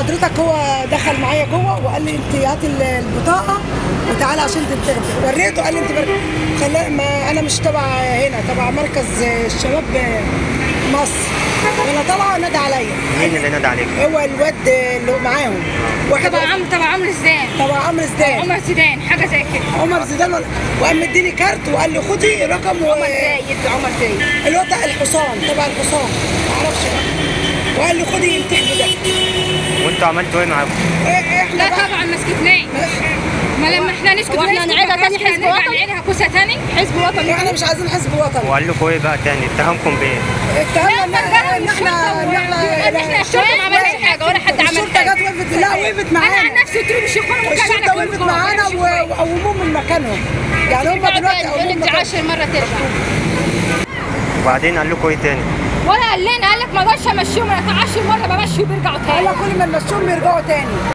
حضرتك هو دخل معايا جوه وقال لي انت هاتي ال- البطاقه وتعالى عشان تنتخبي وريته قال لي انت بر... خلا ما انا مش تبع هنا تبع مركز الشباب مصر وانا طالعه نادى عليا مين اللي نادى عليك؟ هو الواد اللي معاهم واحد تبع عم تبع عمرو زيدان تبع عمرو زيدان عمر زيدان حاجه زي كده عمر زيدان ولا- وقام مديني كارت وقال لي خدي رقم و... عمر زايد عمر زايد الواد ده الحصان تبع الحصان معرفش بقى وقال لي خدي انتخبي ده وانتوا عملتوا ايه معاهم؟ إيه احنا لا بقى طبعا ما سكتناش ما لما احنا نسكت واحنا نسكت نعيدها ما تاني كناش حزب هنرجع وطني؟ نعيدها كوسه تاني حزب وطني احنا مش عايزين حزب وطني وقال لكم ايه بقى تاني؟ اتهمكم بايه؟ اتهمنا ان لا ان احنا ان ان احنا الشرطه ما عملتش حاجه ولا حد عمل الشرطه حاجه جت وقفت لا وقفت انا عن معانا نفسي قلت لهم مش يخونوا مكان الشرطه وقفت معانا و- وقوموهم من مكانهم يعني هم دلوقتي قوموهم انت من مكانهم. عشر مره ترجع وبعدين قال لكم ايه تاني؟ ولا قال لنا قال لك ما اقدرش امشيهم انا 10 مره بمشي وبيرجعوا قال تاني لك كل ما نمشيهم يرجعوا تاني